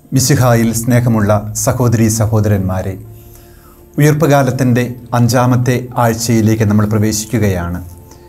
മിശിഹായിൽ സ്നേഹമുള്ള സഹോദരി സഹോദരന്മാരെ ഉയർപ്പുകാലത്തിൻ്റെ അഞ്ചാമത്തെ ആഴ്ചയിലേക്ക് നമ്മൾ പ്രവേശിക്കുകയാണ്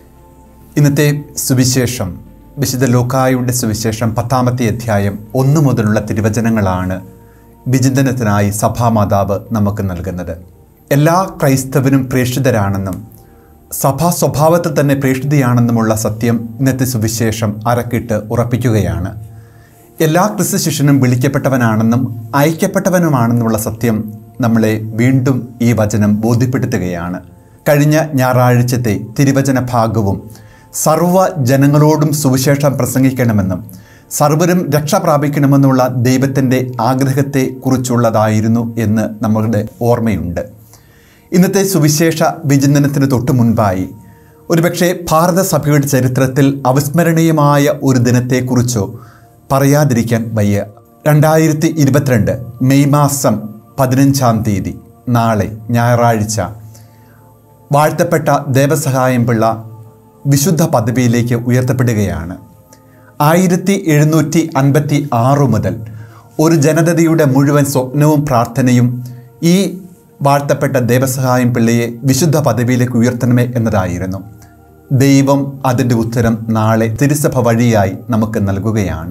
ഇന്നത്തെ സുവിശേഷം വിശുദ്ധ ലോക്കായുടെ സുവിശേഷം പത്താമത്തെ അധ്യായം ഒന്ന് മുതലുള്ള തിരുവചനങ്ങളാണ് വിചിന്തനത്തിനായി സഭാമാതാവ് നമുക്ക് നൽകുന്നത് എല്ലാ ക്രൈസ്തവരും പ്രേക്ഷിതരാണെന്നും സഭാ സ്വഭാവത്തിൽ തന്നെ പ്രേക്ഷിതയാണെന്നുമുള്ള സത്യം ഇന്നത്തെ സുവിശേഷം അരക്കിട്ട് ഉറപ്പിക്കുകയാണ് എല്ലാ ക്രിസ്തു ശിഷ്യനും വിളിക്കപ്പെട്ടവനാണെന്നും അയക്കപ്പെട്ടവനുമാണെന്നുള്ള സത്യം നമ്മളെ വീണ്ടും ഈ വചനം ബോധ്യപ്പെടുത്തുകയാണ് കഴിഞ്ഞ ഞായറാഴ്ചത്തെ തിരുവചന ഭാഗവും സർവ്വ ജനങ്ങളോടും സുവിശേഷം പ്രസംഗിക്കണമെന്നും സർവരും രക്ഷ പ്രാപിക്കണമെന്നുള്ള ദൈവത്തിൻ്റെ ആഗ്രഹത്തെ കുറിച്ചുള്ളതായിരുന്നു എന്ന് നമ്മളുടെ ഓർമ്മയുണ്ട് ഇന്നത്തെ സുവിശേഷ വിചിന്തനത്തിന് തൊട്ടു മുൻപായി ഒരുപക്ഷെ ഭാരതസഭയുടെ ചരിത്രത്തിൽ അവിസ്മരണീയമായ ഒരു ദിനത്തെക്കുറിച്ചോ പറയാതിരിക്കാൻ വയ്യ രണ്ടായിരത്തി ഇരുപത്തിരണ്ട് മെയ് മാസം പതിനഞ്ചാം തീയതി നാളെ ഞായറാഴ്ച വാഴ്ത്തപ്പെട്ട ദേവസഹായം പിള്ള വിശുദ്ധ പദവിയിലേക്ക് ഉയർത്തപ്പെടുകയാണ് ആയിരത്തി എഴുന്നൂറ്റി അൻപത്തി ആറ് മുതൽ ഒരു ജനതയുടെ മുഴുവൻ സ്വപ്നവും പ്രാർത്ഥനയും ഈ വാഴ്ത്തപ്പെട്ട ദേവസഹായം പിള്ളയെ വിശുദ്ധ പദവിയിലേക്ക് ഉയർത്തണമേ എന്നതായിരുന്നു ദൈവം അതിൻ്റെ ഉത്തരം നാളെ തിരുസഭ വഴിയായി നമുക്ക് നൽകുകയാണ്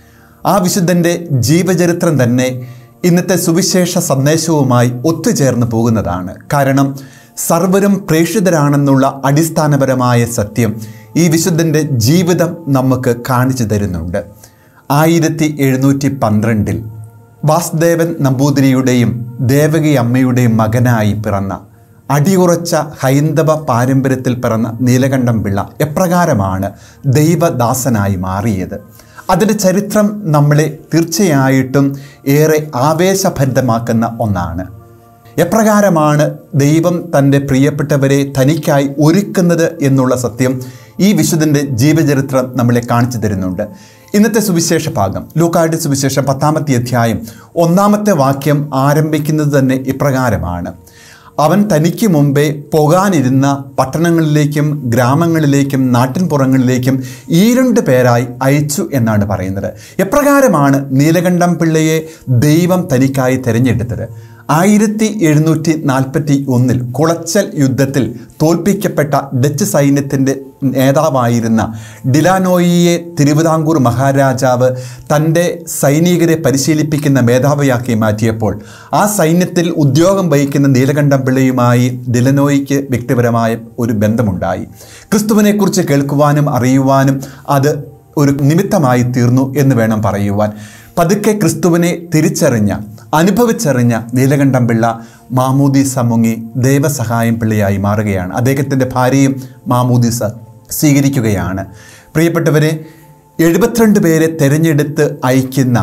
ആ വിശുദ്ധൻ്റെ ജീവചരിത്രം തന്നെ ഇന്നത്തെ സുവിശേഷ സന്ദേശവുമായി ഒത്തുചേർന്ന് പോകുന്നതാണ് കാരണം സർവരും പ്രേക്ഷിതരാണെന്നുള്ള അടിസ്ഥാനപരമായ സത്യം ഈ വിശുദ്ധൻ്റെ ജീവിതം നമുക്ക് കാണിച്ചു തരുന്നുണ്ട് ആയിരത്തി എഴുന്നൂറ്റി പന്ത്രണ്ടിൽ വാസുദേവൻ നമ്പൂതിരിയുടെയും ദേവകി അമ്മയുടെയും മകനായി പിറന്ന അടിയുറച്ച ഹൈന്ദവ പാരമ്പര്യത്തിൽ പിറന്ന നീലകണ്ഠം പിള്ള എപ്രകാരമാണ് ദൈവദാസനായി മാറിയത് അതിൻ്റെ ചരിത്രം നമ്മളെ തീർച്ചയായിട്ടും ഏറെ ആവേശഭരിതമാക്കുന്ന ഒന്നാണ് എപ്രകാരമാണ് ദൈവം തൻ്റെ പ്രിയപ്പെട്ടവരെ തനിക്കായി ഒരുക്കുന്നത് എന്നുള്ള സത്യം ഈ വിശുദ്ധൻ്റെ ജീവചരിത്രം നമ്മളെ കാണിച്ചു തരുന്നുണ്ട് ഇന്നത്തെ സുവിശേഷ ഭാഗം ലൂക്കായുടെ സുവിശേഷം പത്താമത്തെ അധ്യായം ഒന്നാമത്തെ വാക്യം ആരംഭിക്കുന്നത് തന്നെ ഇപ്രകാരമാണ് അവൻ തനിക്ക് മുമ്പേ പോകാനിരുന്ന പട്ടണങ്ങളിലേക്കും ഗ്രാമങ്ങളിലേക്കും നാട്ടിൻപുറങ്ങളിലേക്കും ഈ രണ്ട് പേരായി അയച്ചു എന്നാണ് പറയുന്നത് എപ്രകാരമാണ് നീലകണ്ഠം പിള്ളയെ ദൈവം തനിക്കായി തിരഞ്ഞെടുത്തത് ആയിരത്തി എഴുന്നൂറ്റി നാൽപ്പത്തി ഒന്നിൽ കുളച്ചൽ യുദ്ധത്തിൽ തോൽപ്പിക്കപ്പെട്ട ഡച്ച് സൈന്യത്തിൻ്റെ നേതാവായിരുന്ന ഡിലാനോയിയെ തിരുവിതാംകൂർ മഹാരാജാവ് തൻ്റെ സൈനികരെ പരിശീലിപ്പിക്കുന്ന മേധാവിയാക്കി മാറ്റിയപ്പോൾ ആ സൈന്യത്തിൽ ഉദ്യോഗം വഹിക്കുന്ന നീലകണ്ഠം പിള്ളയുമായി ഡിലനോയിക്ക് വ്യക്തിപരമായ ഒരു ബന്ധമുണ്ടായി ക്രിസ്തുവിനെക്കുറിച്ച് കേൾക്കുവാനും അറിയുവാനും അത് ഒരു നിമിത്തമായി തീർന്നു എന്ന് വേണം പറയുവാൻ പതുക്കെ ക്രിസ്തുവിനെ തിരിച്ചറിഞ്ഞ അനുഭവിച്ചറിഞ്ഞ നീലകണ്ഠം പിള്ള മാമൂദീസ മുങ്ങി ദേവസഹായം പിള്ളയായി മാറുകയാണ് അദ്ദേഹത്തിൻ്റെ ഭാര്യയും മാമൂദീസ സ്വീകരിക്കുകയാണ് പ്രിയപ്പെട്ടവരെ എഴുപത്തിരണ്ട് പേരെ തിരഞ്ഞെടുത്ത് അയക്കുന്ന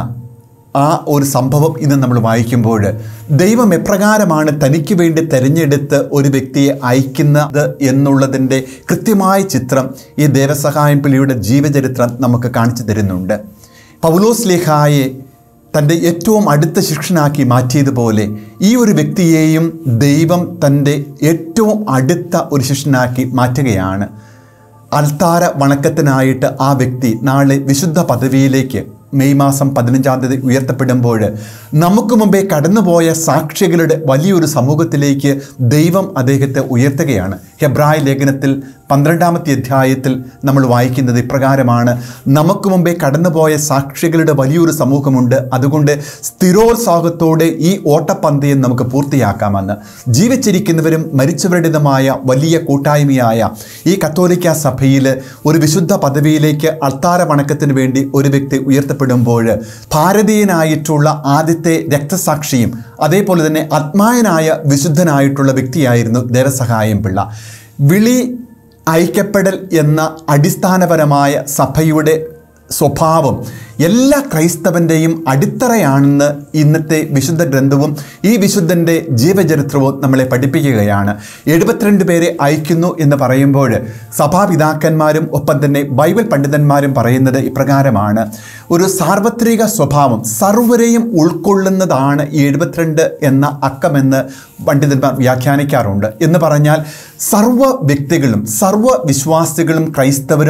ആ ഒരു സംഭവം ഇന്ന് നമ്മൾ വായിക്കുമ്പോൾ ദൈവം എപ്രകാരമാണ് തനിക്ക് വേണ്ടി തിരഞ്ഞെടുത്ത് ഒരു വ്യക്തിയെ അയക്കുന്നത് എന്നുള്ളതിൻ്റെ കൃത്യമായ ചിത്രം ഈ ദേവസഹായം പിള്ളിയുടെ ജീവചരിത്രം നമുക്ക് കാണിച്ചു തരുന്നുണ്ട് പൗലോസ് ലേഖായെ തൻ്റെ ഏറ്റവും അടുത്ത ശിക്ഷനാക്കി മാറ്റിയതുപോലെ ഈ ഒരു വ്യക്തിയെയും ദൈവം തൻ്റെ ഏറ്റവും അടുത്ത ഒരു ശിഷ്യനാക്കി മാറ്റുകയാണ് അൽത്താര വണക്കത്തിനായിട്ട് ആ വ്യക്തി നാളെ വിശുദ്ധ പദവിയിലേക്ക് മെയ് മാസം പതിനഞ്ചാം തീയതി ഉയർത്തപ്പെടുമ്പോൾ നമുക്ക് മുമ്പേ കടന്നുപോയ സാക്ഷികളുടെ വലിയൊരു സമൂഹത്തിലേക്ക് ദൈവം അദ്ദേഹത്തെ ഉയർത്തുകയാണ് ഹെബ്രായ ലേഖനത്തിൽ പന്ത്രണ്ടാമത്തെ അധ്യായത്തിൽ നമ്മൾ വായിക്കുന്നത് ഇപ്രകാരമാണ് നമുക്ക് മുമ്പേ കടന്നുപോയ സാക്ഷികളുടെ വലിയൊരു സമൂഹമുണ്ട് അതുകൊണ്ട് സ്ഥിരോത്സാഹത്തോടെ ഈ ഓട്ടപ്പന്തയം നമുക്ക് പൂർത്തിയാക്കാമെന്ന് ജീവിച്ചിരിക്കുന്നവരും മരിച്ചവരുടേതുമായ വലിയ കൂട്ടായ്മയായ ഈ കത്തോലിക്ക സഭയിൽ ഒരു വിശുദ്ധ പദവിയിലേക്ക് അൾത്താര വണക്കത്തിന് വേണ്ടി ഒരു വ്യക്തി ഉയർത്തപ്പെടുമ്പോൾ ഭാരതീയനായിട്ടുള്ള ആദ്യത്തെ രക്തസാക്ഷിയും അതേപോലെ തന്നെ ആത്മായനായ വിശുദ്ധനായിട്ടുള്ള വ്യക്തിയായിരുന്നു ദേവസഹായം പിള്ള വിളി ഐക്യപ്പെടൽ എന്ന അടിസ്ഥാനപരമായ സഭയുടെ സ്വഭാവം എല്ലാ ക്രൈസ്തവൻ്റെയും അടിത്തറയാണെന്ന് ഇന്നത്തെ വിശുദ്ധ ഗ്രന്ഥവും ഈ വിശുദ്ധൻ്റെ ജീവചരിത്രവും നമ്മളെ പഠിപ്പിക്കുകയാണ് എഴുപത്തിരണ്ട് പേരെ അയക്കുന്നു എന്ന് പറയുമ്പോൾ സഭാപിതാക്കന്മാരും ഒപ്പം തന്നെ ബൈബിൾ പണ്ഡിതന്മാരും പറയുന്നത് ഇപ്രകാരമാണ് ഒരു സാർവത്രിക സ്വഭാവം സർവരെയും ഉൾക്കൊള്ളുന്നതാണ് ഈ എഴുപത്തിരണ്ട് എന്ന അക്കമെന്ന് പണ്ഡിതന്മാർ വ്യാഖ്യാനിക്കാറുണ്ട് എന്ന് പറഞ്ഞാൽ സർവ്വ വ്യക്തികളും സർവ്വ വിശ്വാസികളും ക്രൈസ്തവരും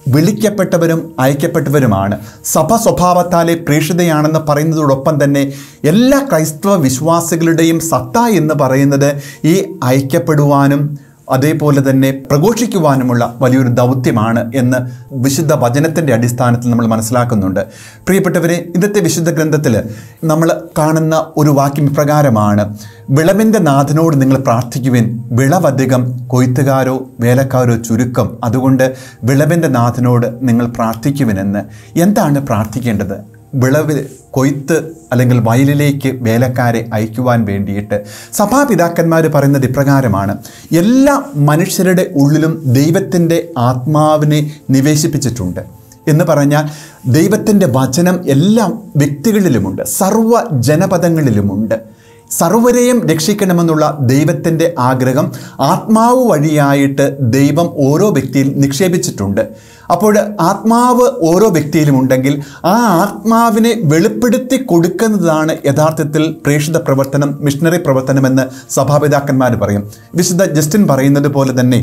വിളിക്കപ്പെട്ടവരും അയക്കപ്പെട്ടവരുമാണ് സഭ സ്വഭാവത്താലെ പ്രേക്ഷിതയാണെന്ന് പറയുന്നതോടൊപ്പം തന്നെ എല്ലാ ക്രൈസ്തവ വിശ്വാസികളുടെയും സത്ത എന്ന് പറയുന്നത് ഈ അയക്കപ്പെടുവാനും അതേപോലെ തന്നെ പ്രഘോഷിക്കുവാനുമുള്ള വലിയൊരു ദൗത്യമാണ് എന്ന് വിശുദ്ധ വചനത്തിൻ്റെ അടിസ്ഥാനത്തിൽ നമ്മൾ മനസ്സിലാക്കുന്നുണ്ട് പ്രിയപ്പെട്ടവരെ ഇന്നത്തെ വിശുദ്ധ ഗ്രന്ഥത്തിൽ നമ്മൾ കാണുന്ന ഒരു വാക്യം ഇപ്രകാരമാണ് വിളവിൻ്റെ നാഥനോട് നിങ്ങൾ പ്രാർത്ഥിക്കുവിൻ വിളവധികം കൊയ്ത്തുകാരോ വേലക്കാരോ ചുരുക്കം അതുകൊണ്ട് വിളവിൻ്റെ നാഥനോട് നിങ്ങൾ പ്രാർത്ഥിക്കുവിനെന്ന് എന്താണ് പ്രാർത്ഥിക്കേണ്ടത് വിളവ് കൊയ്ത്ത് അല്ലെങ്കിൽ വയലിലേക്ക് വേലക്കാരെ അയക്കുവാൻ വേണ്ടിയിട്ട് സഭാപിതാക്കന്മാർ പറയുന്നത് ഇപ്രകാരമാണ് എല്ലാ മനുഷ്യരുടെ ഉള്ളിലും ദൈവത്തിൻ്റെ ആത്മാവിനെ നിവേശിപ്പിച്ചിട്ടുണ്ട് എന്ന് പറഞ്ഞാൽ ദൈവത്തിൻ്റെ വചനം എല്ലാ വ്യക്തികളിലുമുണ്ട് സർവ്വ ജനപദങ്ങളിലുമുണ്ട് സർവരെയും രക്ഷിക്കണമെന്നുള്ള ദൈവത്തിൻ്റെ ആഗ്രഹം ആത്മാവ് വഴിയായിട്ട് ദൈവം ഓരോ വ്യക്തിയിൽ നിക്ഷേപിച്ചിട്ടുണ്ട് അപ്പോൾ ആത്മാവ് ഓരോ വ്യക്തിയിലും ഉണ്ടെങ്കിൽ ആ ആത്മാവിനെ വെളിപ്പെടുത്തി കൊടുക്കുന്നതാണ് യഥാർത്ഥത്തിൽ പ്രേക്ഷിത പ്രവർത്തനം മിഷണറി പ്രവർത്തനം എന്ന് സഭാപിതാക്കന്മാർ പറയും വിശുദ്ധ ജസ്റ്റിൻ പറയുന്നത് പോലെ തന്നെ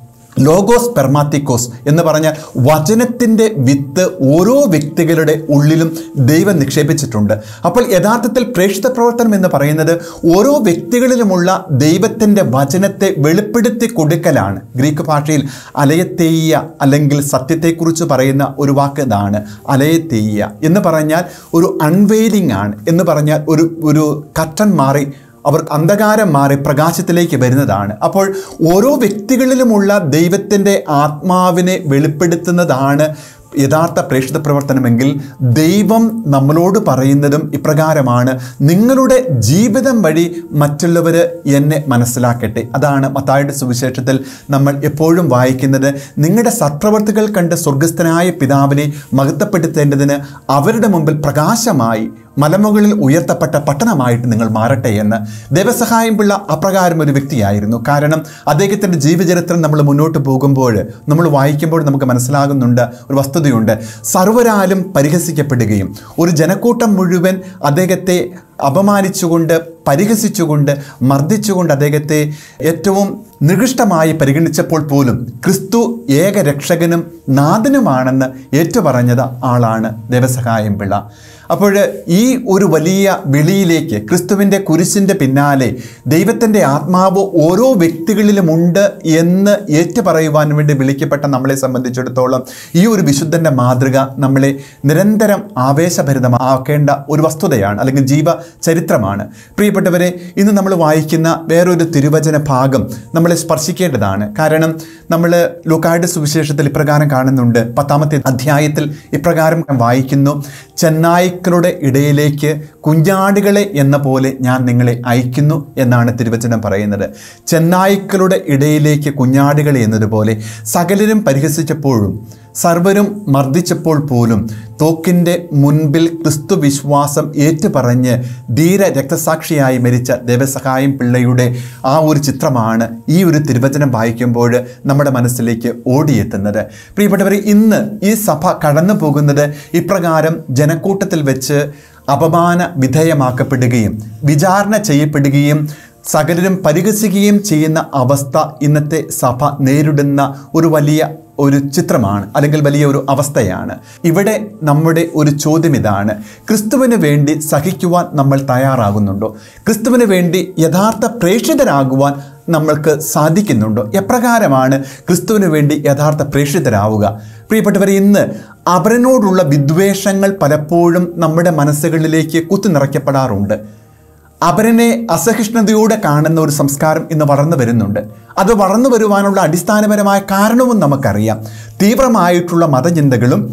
ലോഗോസ് പെർമാത്തിക്കോസ് എന്ന് പറഞ്ഞാൽ വചനത്തിൻ്റെ വിത്ത് ഓരോ വ്യക്തികളുടെ ഉള്ളിലും ദൈവം നിക്ഷേപിച്ചിട്ടുണ്ട് അപ്പോൾ യഥാർത്ഥത്തിൽ പ്രേക്ഷിത പ്രവർത്തനം എന്ന് പറയുന്നത് ഓരോ വ്യക്തികളിലുമുള്ള ദൈവത്തിൻ്റെ വചനത്തെ വെളിപ്പെടുത്തി കൊടുക്കലാണ് ഗ്രീക്ക് ഭാഷയിൽ അലയത്തേയ്യ അല്ലെങ്കിൽ സത്യത്തെക്കുറിച്ച് പറയുന്ന ഒരു വാക്ക് ഇതാണ് അലയത്തേയ്യ എന്ന് പറഞ്ഞാൽ ഒരു അൺവെയിലിംഗ് ആണ് എന്ന് പറഞ്ഞാൽ ഒരു ഒരു കട്ടൻ മാറി അവർ അന്ധകാരം മാറി പ്രകാശത്തിലേക്ക് വരുന്നതാണ് അപ്പോൾ ഓരോ വ്യക്തികളിലുമുള്ള ദൈവത്തിൻ്റെ ആത്മാവിനെ വെളിപ്പെടുത്തുന്നതാണ് യഥാർത്ഥ പ്രേക്ഷിത പ്രവർത്തനമെങ്കിൽ ദൈവം നമ്മളോട് പറയുന്നതും ഇപ്രകാരമാണ് നിങ്ങളുടെ ജീവിതം വഴി മറ്റുള്ളവർ എന്നെ മനസ്സിലാക്കട്ടെ അതാണ് മത്തായുടെ സുവിശേഷത്തിൽ നമ്മൾ എപ്പോഴും വായിക്കുന്നത് നിങ്ങളുടെ സത്പ്രവർത്തികൾ കണ്ട് സ്വർഗസ്ഥനായ പിതാവിനെ മഹത്വപ്പെടുത്തേണ്ടതിന് അവരുടെ മുമ്പിൽ പ്രകാശമായി മലമുകളിൽ ഉയർത്തപ്പെട്ട പട്ടണമായിട്ട് നിങ്ങൾ മാറട്ടെ എന്ന് ദേവസഹായം പിള്ള അപ്രകാരം ഒരു വ്യക്തിയായിരുന്നു കാരണം അദ്ദേഹത്തിൻ്റെ ജീവചരിത്രം നമ്മൾ മുന്നോട്ട് പോകുമ്പോൾ നമ്മൾ വായിക്കുമ്പോൾ നമുക്ക് മനസ്സിലാകുന്നുണ്ട് ഒരു വസ്തുതയുണ്ട് സർവരാലും പരിഹസിക്കപ്പെടുകയും ഒരു ജനക്കൂട്ടം മുഴുവൻ അദ്ദേഹത്തെ അപമാനിച്ചുകൊണ്ട് പരിഹസിച്ചുകൊണ്ട് മർദ്ദിച്ചുകൊണ്ട് അദ്ദേഹത്തെ ഏറ്റവും നികൃഷ്ടമായി പരിഗണിച്ചപ്പോൾ പോലും ക്രിസ്തു ഏക രക്ഷകനും നാഥനുമാണെന്ന് ഏറ്റുപറഞ്ഞത് ആളാണ് ദേവസഹായം പിള്ള അപ്പോൾ ഈ ഒരു വലിയ വിളിയിലേക്ക് ക്രിസ്തുവിൻ്റെ കുരിശിൻ്റെ പിന്നാലെ ദൈവത്തിൻ്റെ ആത്മാവ് ഓരോ വ്യക്തികളിലുമുണ്ട് എന്ന് ഏറ്റുപറയുവാൻ വേണ്ടി വിളിക്കപ്പെട്ട നമ്മളെ സംബന്ധിച്ചിടത്തോളം ഈ ഒരു വിശുദ്ധൻ്റെ മാതൃക നമ്മളെ നിരന്തരം ആവേശഭരിതമാക്കേണ്ട ഒരു വസ്തുതയാണ് അല്ലെങ്കിൽ ജീവ ചരിത്രമാണ് പ്രിയപ്പെട്ടവരെ ഇന്ന് നമ്മൾ വായിക്കുന്ന വേറൊരു തിരുവചന ഭാഗം നമ്മളെ സ്പർശിക്കേണ്ടതാണ് കാരണം നമ്മൾ ലൂക്കായുടെ സുവിശേഷത്തിൽ ഇപ്രകാരം കാണുന്നുണ്ട് പത്താമത്തെ അധ്യായത്തിൽ ഇപ്രകാരം വായിക്കുന്നു ചെന്നായ്ക്കളുടെ ഇടയിലേക്ക് കുഞ്ഞാടുകളെ എന്ന പോലെ ഞാൻ നിങ്ങളെ അയക്കുന്നു എന്നാണ് തിരുവചനം പറയുന്നത് ചെന്നായ്ക്കളുടെ ഇടയിലേക്ക് കുഞ്ഞാടുകളെ എന്നതുപോലെ സകലരും പരിഹസിച്ചപ്പോഴും സർവരും മർദ്ദിച്ചപ്പോൾ പോലും തോക്കിൻ്റെ മുൻപിൽ ക്രിസ്തു വിശ്വാസം ഏറ്റുപറഞ്ഞ് ധീര രക്തസാക്ഷിയായി മരിച്ച ദേവസഹായം പിള്ളയുടെ ആ ഒരു ചിത്രമാണ് ഈ ഒരു തിരുവചനം വായിക്കുമ്പോൾ നമ്മുടെ മനസ്സിലേക്ക് ഓടിയെത്തുന്നത് പ്രിയപ്പെട്ടവർ ഇന്ന് ഈ സഭ കടന്നു പോകുന്നത് ഇപ്രകാരം ജനക്കൂട്ടത്തിൽ വെച്ച് അപമാന വിധേയമാക്കപ്പെടുകയും വിചാരണ ചെയ്യപ്പെടുകയും സകലരും പരിഹസിക്കുകയും ചെയ്യുന്ന അവസ്ഥ ഇന്നത്തെ സഭ നേരിടുന്ന ഒരു വലിയ ഒരു ചിത്രമാണ് അല്ലെങ്കിൽ വലിയ ഒരു അവസ്ഥയാണ് ഇവിടെ നമ്മുടെ ഒരു ചോദ്യം ഇതാണ് ക്രിസ്തുവിന് വേണ്ടി സഹിക്കുവാൻ നമ്മൾ തയ്യാറാകുന്നുണ്ടോ ക്രിസ്തുവിന് വേണ്ടി യഥാർത്ഥ പ്രേക്ഷിതരാകുവാൻ നമ്മൾക്ക് സാധിക്കുന്നുണ്ടോ എപ്രകാരമാണ് ക്രിസ്തുവിന് വേണ്ടി യഥാർത്ഥ പ്രേക്ഷിതരാവുക പ്രിയപ്പെട്ടവരെ ഇന്ന് അവരനോടുള്ള വിദ്വേഷങ്ങൾ പലപ്പോഴും നമ്മുടെ മനസ്സുകളിലേക്ക് കുത്തിനിറയ്ക്കപ്പെടാറുണ്ട് അവരനെ അസഹിഷ്ണുതയോടെ കാണുന്ന ഒരു സംസ്കാരം ഇന്ന് വളർന്നു വരുന്നുണ്ട് അത് വളർന്നു വരുവാനുള്ള അടിസ്ഥാനപരമായ കാരണവും നമുക്കറിയാം തീവ്രമായിട്ടുള്ള മതചിന്തകളും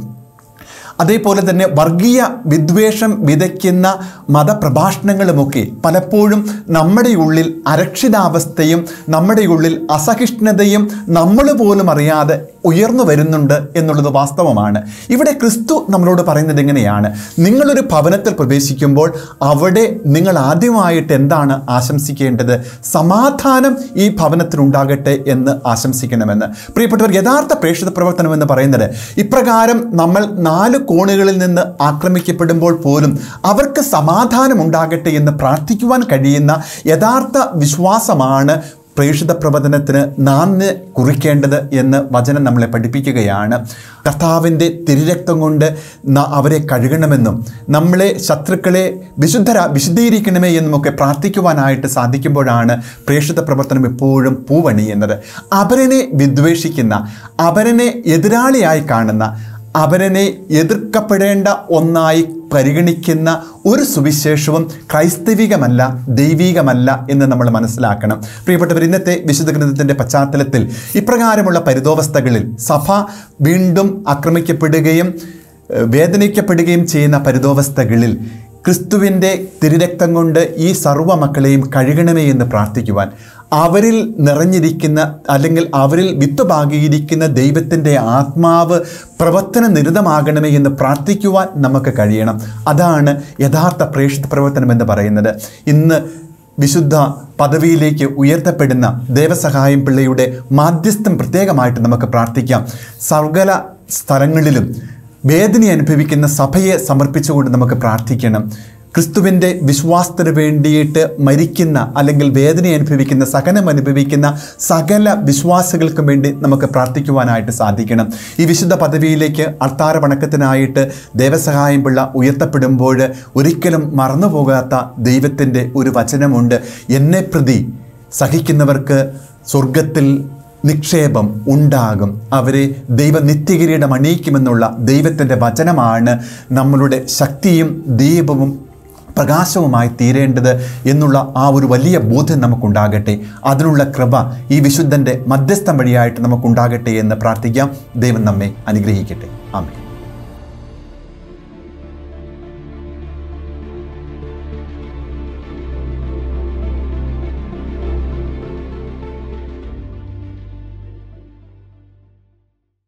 അതേപോലെ തന്നെ വർഗീയ വിദ്വേഷം വിതയ്ക്കുന്ന മതപ്രഭാഷണങ്ങളുമൊക്കെ പലപ്പോഴും നമ്മുടെ ഉള്ളിൽ അരക്ഷിതാവസ്ഥയും നമ്മുടെ ഉള്ളിൽ അസഹിഷ്ണുതയും നമ്മൾ പോലും അറിയാതെ ഉയർന്നു വരുന്നുണ്ട് എന്നുള്ളത് വാസ്തവമാണ് ഇവിടെ ക്രിസ്തു നമ്മളോട് പറയുന്നത് എങ്ങനെയാണ് നിങ്ങളൊരു ഭവനത്തിൽ പ്രവേശിക്കുമ്പോൾ അവിടെ നിങ്ങൾ ആദ്യമായിട്ട് എന്താണ് ആശംസിക്കേണ്ടത് സമാധാനം ഈ ഭവനത്തിനുണ്ടാകട്ടെ എന്ന് ആശംസിക്കണമെന്ന് പ്രിയപ്പെട്ടവർ യഥാർത്ഥ പ്രേക്ഷിത പ്രവർത്തനം എന്ന് പറയുന്നത് ഇപ്രകാരം നമ്മൾ നാല് കോണുകളിൽ നിന്ന് ആക്രമിക്കപ്പെടുമ്പോൾ പോലും അവർക്ക് സമാധാനം ഉണ്ടാകട്ടെ എന്ന് പ്രാർത്ഥിക്കുവാൻ കഴിയുന്ന യഥാർത്ഥ വിശ്വാസമാണ് പ്രേക്ഷിത പ്രവചനത്തിന് നാന്ന് കുറിക്കേണ്ടത് എന്ന് വചനം നമ്മളെ പഠിപ്പിക്കുകയാണ് കർത്താവിൻ്റെ തിരുരക്തം കൊണ്ട് ന- അവരെ കഴുകണമെന്നും നമ്മളെ ശത്രുക്കളെ വിശുദ്ധര വിശുദ്ധീകരിക്കണമേ എന്നുമൊക്കെ പ്രാർത്ഥിക്കുവാനായിട്ട് സാധിക്കുമ്പോഴാണ് പ്രേക്ഷിത പ്രവർത്തനം എപ്പോഴും പൂവണിയുന്നത് അവരനെ വിദ്വേഷിക്കുന്ന അവരനെ എതിരാളിയായി കാണുന്ന അവരനെ എതിർക്കപ്പെടേണ്ട ഒന്നായി പരിഗണിക്കുന്ന ഒരു സുവിശേഷവും ക്രൈസ്തവികമല്ല ദൈവികമല്ല എന്ന് നമ്മൾ മനസ്സിലാക്കണം പ്രിയപ്പെട്ടവർ ഇന്നത്തെ വിശുദ്ധ ഗ്രന്ഥത്തിൻ്റെ പശ്ചാത്തലത്തിൽ ഇപ്രകാരമുള്ള പരിതോവസ്ഥകളിൽ സഭ വീണ്ടും ആക്രമിക്കപ്പെടുകയും ഏഹ്, വേദനിക്കപ്പെടുകയും ചെയ്യുന്ന പരിതോവസ്ഥകളിൽ ക്രിസ്തുവിൻ്റെ തിരുരക്തം കൊണ്ട് ഈ സർവ്വ മക്കളെയും കഴുകണമേ എന്ന് പ്രാർത്ഥിക്കുവാൻ അവരിൽ നിറഞ്ഞിരിക്കുന്ന അല്ലെങ്കിൽ അവരിൽ വിത്ത് പാകിയിരിക്കുന്ന ദൈവത്തിൻ്റെ ആത്മാവ് പ്രവർത്തന നിരതമാകണമേ എന്ന് പ്രാർത്ഥിക്കുവാൻ നമുക്ക് കഴിയണം അതാണ് യഥാർത്ഥ പ്രേക്ഷിത പ്രവർത്തനം എന്ന് പറയുന്നത് ഇന്ന് വിശുദ്ധ പദവിയിലേക്ക് ഉയർത്തപ്പെടുന്ന ദേവസഹായം പിള്ളയുടെ മാധ്യസ്ഥം പ്രത്യേകമായിട്ട് നമുക്ക് പ്രാർത്ഥിക്കാം സകല സ്ഥലങ്ങളിലും വേദന അനുഭവിക്കുന്ന സഭയെ സമർപ്പിച്ചുകൊണ്ട് നമുക്ക് പ്രാർത്ഥിക്കണം ക്രിസ്തുവിൻ്റെ വിശ്വാസത്തിന് വേണ്ടിയിട്ട് മരിക്കുന്ന അല്ലെങ്കിൽ വേദന അനുഭവിക്കുന്ന സഹനം അനുഭവിക്കുന്ന സകല വിശ്വാസികൾക്കും വേണ്ടി നമുക്ക് പ്രാർത്ഥിക്കുവാനായിട്ട് സാധിക്കണം ഈ വിശുദ്ധ പദവിയിലേക്ക് അൾത്താര വണക്കത്തിനായിട്ട് ദേവസഹായം പിള്ള ഉയർത്തപ്പെടുമ്പോൾ ഒരിക്കലും മറന്നുപോകാത്ത ദൈവത്തിൻ്റെ ഒരു വചനമുണ്ട് എന്നെ പ്രതി സഹിക്കുന്നവർക്ക് സ്വർഗത്തിൽ നിക്ഷേപം ഉണ്ടാകും അവരെ ദൈവ നിത്യകിരീടം അണിയിക്കുമെന്നുള്ള ദൈവത്തിൻ്റെ വചനമാണ് നമ്മളുടെ ശക്തിയും ദീപവും പ്രകാശവുമായി തീരേണ്ടത് എന്നുള്ള ആ ഒരു വലിയ ബോധ്യം നമുക്കുണ്ടാകട്ടെ അതിനുള്ള കൃപ ഈ വിശുദ്ധൻ്റെ മധ്യസ്ഥം വഴിയായിട്ട് നമുക്കുണ്ടാകട്ടെ എന്ന് പ്രാർത്ഥിക്കാം ദൈവം നമ്മെ അനുഗ്രഹിക്കട്ടെ ആമേൻ